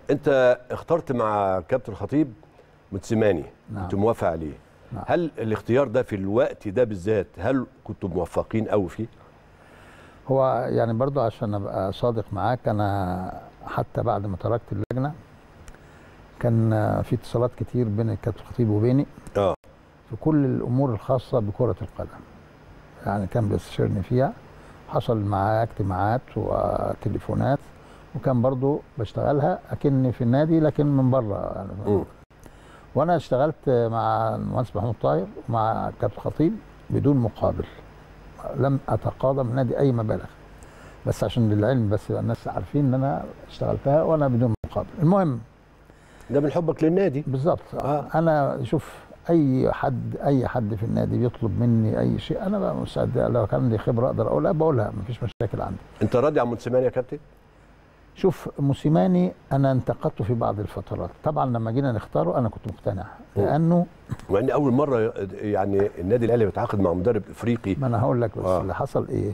انت اخترت مع كابتن خطيب موتسيماني نعم. كنت موافق عليه نعم. هل الاختيار ده في الوقت ده بالذات هل كنتوا موفقين قوي فيه هو يعني برضو عشان ابقى صادق معاك انا حتى بعد ما تركت اللجنه كان في اتصالات كتير بين الكابتن خطيب وبيني اه في كل الامور الخاصه بكره القدم يعني كان بيستشيرني فيها حصل معاه اجتماعات وتليفونات وكان برضو بشتغلها اكني في النادي لكن من بره يعني مم. وانا اشتغلت مع المهندس محمود طاهر ومع كابتن خطيب بدون مقابل لم اتقاضى من النادي اي مبالغ بس عشان للعلم بس يبقى الناس عارفين ان انا اشتغلتها وانا بدون مقابل المهم ده من حبك للنادي بالظبط آه. انا شوف اي حد اي حد في النادي بيطلب مني اي شيء انا بقى مستعد لو كان عندي خبره اقدر اقولها بقولها مفيش مشاكل عندي انت راضي عن موتسيماني يا كابتن شوف موسيماني انا انتقدته في بعض الفترات طبعا لما جينا نختاره انا كنت مقتنع مم. لانه مع ان اول مره يعني النادي الاهلي بيتعاقد مع مدرب افريقي ما انا هقول لك بس آه. اللي حصل ايه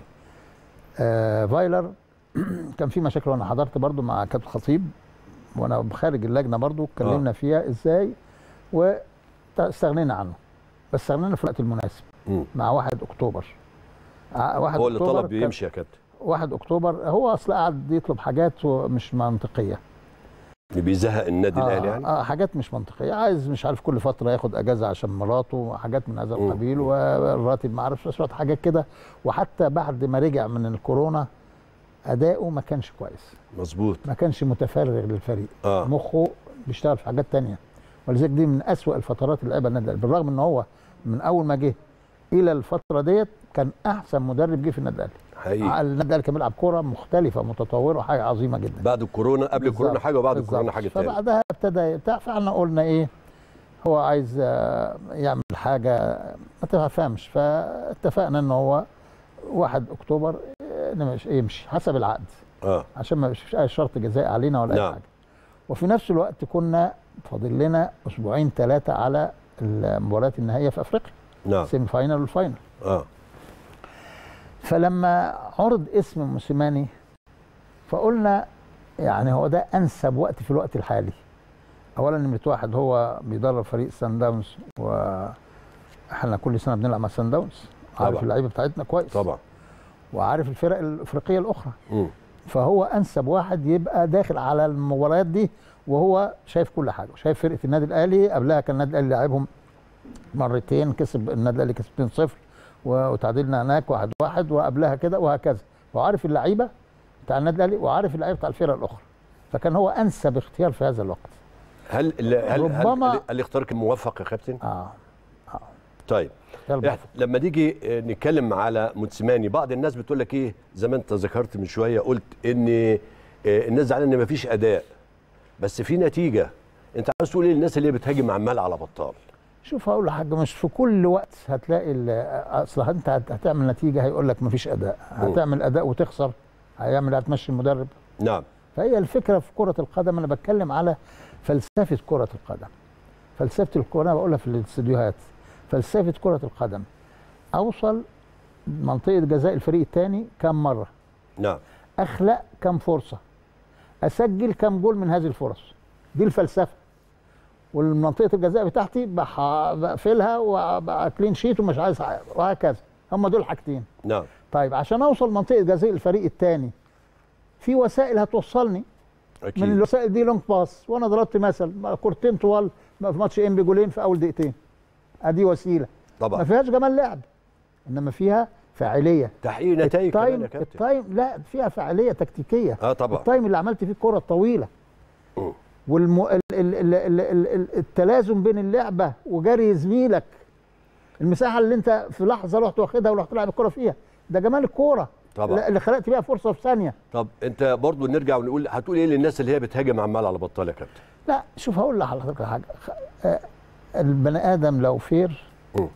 آه فايلر كان في مشاكل وانا حضرت برضو مع كابتن خطيب وانا خارج اللجنه برضو اتكلمنا فيها ازاي واستغنينا عنه بس استغنينا في الوقت المناسب مم. مع 1 اكتوبر ع- 1 هو اللي أكتوبر طلب كان- يمشي يا كابتن 1 اكتوبر هو اصلا قعد يطلب حاجات مش منطقيه اللي بيزهق النادي الاهلي يعني اه حاجات مش منطقيه عايز مش عارف كل فتره ياخد اجازه عشان مراته حاجات من هذا مم. القبيل والراتب ما اعرفش شويه حاجات كده وحتى بعد ما رجع من الكورونا اداؤه ما كانش كويس مظبوط ما كانش متفرغ للفريق اه مخه بيشتغل في حاجات تانية ولذلك دي من أسوأ الفترات اللي لعبها النادي الأهلي بالرغم ان هو من اول ما جه الى الفتره ديت كان احسن مدرب جه في النادي الاهلي حقيقي النادي الاهلي كان بيلعب كوره مختلفه متطوره حاجه عظيمه جدا بعد الكورونا قبل الكورونا بالظبط، حاجه وبعد بالظبط. الكورونا حاجه ثانيه فبعدها ابتدى بتاع فاحنا قلنا ايه هو عايز آه، يعمل حاجه ما تفهمش فاتفقنا ان هو 1 اكتوبر آه، نمشي- يمشي حسب العقد اه عشان ما يبقاش اي شرط جزائي علينا ولا اي نعم. حاجه وفي نفس الوقت كنا فاضل لنا اسبوعين ثلاثه على المباريات النهائيه في افريقيا نعم سيمي فاينل والفاينل اه فلما عرض اسم موسيماني فقلنا يعني هو ده انسب وقت في الوقت الحالي اولا نمره واحد هو بيدرب فريق سان داونز واحنا كل سنه بنلعب مع سان داونز عارف طبعا. اللعيبه بتاعتنا كويس طبعا وعارف الفرق الافريقيه الاخرى مم. فهو انسب واحد يبقى داخل على المباريات دي وهو شايف كل حاجه شايف فرقه النادي الاهلي قبلها كان النادي الاهلي لاعبهم مرتين كسب النادي الاهلي كسب 2-0 وتعادلنا هناك 1-1 واحد واحد وقبلها كده وهكذا وعارف اللعيبه بتاع النادي الاهلي وعارف اللعيبه بتاع الفرق الاخرى فكان هو انسب اختيار في هذا الوقت هل هل هل, ربما- هل الاختيار كان موفق يا كابتن؟ اه طيب اختيار إح- موفق. لما نيجي آه، نتكلم على موتسيماني بعض الناس بتقول لك ايه زي ما انت ذكرت من شويه قلت ان آه، الناس زعلانه ان مفيش اداء بس في نتيجه انت عاوز تقول ايه للناس اللي هي بتهاجم عمال على بطال شوف هقول حاجه مش في كل وقت هتلاقي ال- اصل انت هت- هتعمل نتيجه هيقول لك مفيش اداء هتعمل اداء وتخسر هيعمل هتمشي المدرب نعم فهي الفكره في كره القدم انا بتكلم على فلسفه كره القدم فلسفه الكره انا بقولها في الاستديوهات فلسفه كره القدم اوصل منطقه جزاء الفريق الثاني كم مره نعم اخلق كم فرصه اسجل كم جول من هذه الفرص دي الفلسفه والمنطقه الجزاء بتاعتي بح- بقفلها وابقى كلين شيت ومش عايز حاجة، وهكذا هم دول حاجتين نعم طيب عشان اوصل منطقه جزاء الفريق الثاني في وسائل هتوصلني من اكيد الوسائل دي لونج باس وانا ضربت مثل كورتين طوال في ماتش ام بي جولين في اول دقيقتين ادي وسيله ما طبعا فيهاش جمال لعب انما فيها فاعليه تحقيق نتائج كمان التايم يا كابتن التايم لا فيها فاعليه تكتيكيه اه طبعا التايم اللي عملت فيه الكره الطويله مم. والم... ال... ال... ال... ال... ال... ال- التلازم بين اللعبه وجري زميلك المساحه اللي انت في لحظه رحت واخدها ورحت تلعب الكره فيها ده جمال الكوره طبعا. اللي خلقت بيها فرصه في ثانيه طب انت برضو نرجع ونقول هتقول ايه للناس اللي هي بتهاجم عمال على بطال يا كابتن لا شوف هقول لحضرتك حاجه خ- آه، البني ادم لو فير مم.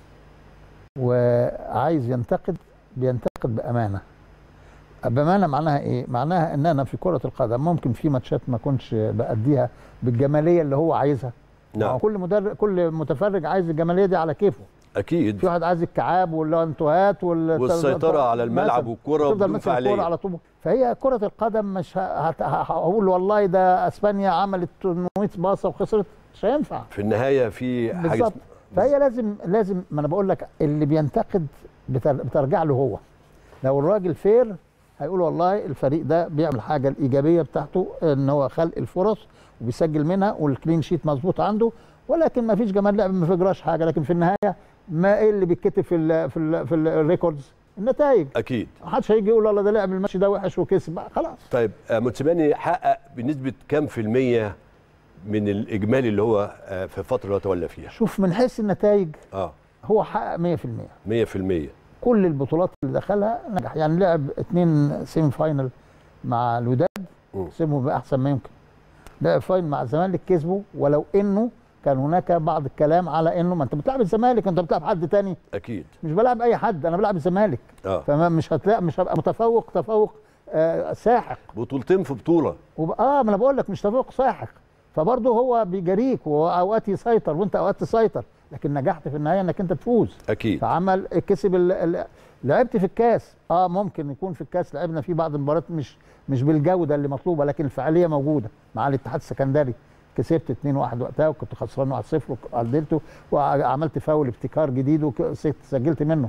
وعايز ينتقد بينتقد بامانه بامانه معناها ايه معناها ان انا في كره القدم ممكن في ماتشات ما كنتش باديها بالجماليه اللي هو عايزها ما هو نعم كل مدرب كل متفرج عايز الجماليه دي على كيفه اكيد في واحد عايز الكعاب والانتوهات وال والسيطره على الملعب مثلاً. والكره تفضل بدون ماسك الكوره فعاليه على طول فهي كره القدم مش ه- هت- ه- هقول والله ده اسبانيا عملت 800 باصه وخسرت مش هينفع في النهايه في حاجه بالظبط اسم- فهي لازم لازم ما انا بقول لك اللي بينتقد بتر- بترجع له هو لو الراجل فير هيقول والله الفريق ده بيعمل حاجه الايجابيه بتاعته ان هو خلق الفرص وبيسجل منها والكلين شيت مظبوط عنده ولكن ما فيش جمال لعب ما فيجراش حاجه لكن في النهايه ما ايه اللي بيتكتب في ال في ال في الريكوردز النتائج اكيد محدش هيجي يقول والله ده لعب الماتش ده وحش وكسب بقى خلاص طيب آه، موتسيماني حقق بنسبه كام في الميه من الاجمالي اللي هو آه، في الفتره اللي هو تولى فيها شوف من حيث النتائج اه هو حقق 100% 100% كل البطولات اللي دخلها نجح يعني لعب اتنين سيمي فاينل مع الوداد مم. كسبهم باحسن ما يمكن لعب فاينل مع الزمالك كسبه ولو انه كان هناك بعض الكلام على انه ما انت بتلعب الزمالك انت بتلعب حد تاني اكيد مش بلعب اي حد انا بلعب الزمالك اه فما مش هتلاقي مش هبقى متفوق تفوق آه ساحق بطولتين في بطوله وب... اه ما انا بقول لك مش تفوق ساحق فبرضه هو بيجاريك واوقات يسيطر وانت اوقات تسيطر لكن نجحت في النهايه انك انت تفوز اكيد فعمل كسب ال... ال... لعبت في الكاس اه ممكن يكون في الكاس لعبنا فيه بعض المباريات مش مش بالجوده اللي مطلوبه لكن الفعاليه موجوده مع الاتحاد السكندري كسبت 2-1 وقتها وكنت خسران 1-0 وعدلته وعملت فاول ابتكار جديد وسجلت منه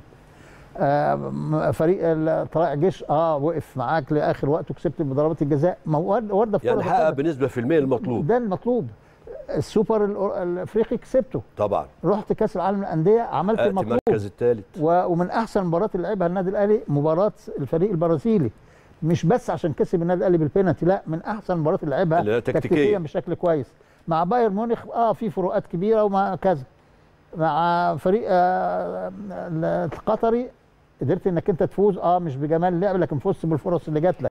آه م- فريق ال- طلائع جيش اه وقف معاك لاخر وقت وكسبت بضربات الجزاء ما هو ورد- ورده في يعني كرة حقق القدم. بنسبه في المية المطلوب ده المطلوب السوبر الأور- الافريقي كسبته طبعا رحت كاس العالم للانديه عملت اتي المطلوب المركز الثالث و- ومن احسن المباريات اللي لعبها النادي الاهلي مباراه الفريق البرازيلي مش بس عشان كسب النادي الاهلي بالبينالتي لا من احسن المباريات اللي لعبها اللي هي تكتيكية. تكتيكيا بشكل كويس مع بايرن ميونخ اه في فروقات كبيره وما كذا مع فريق آه القطري قدرت انك انت تفوز اه مش بجمال اللعب لكن فزت بالفرص اللي جات لك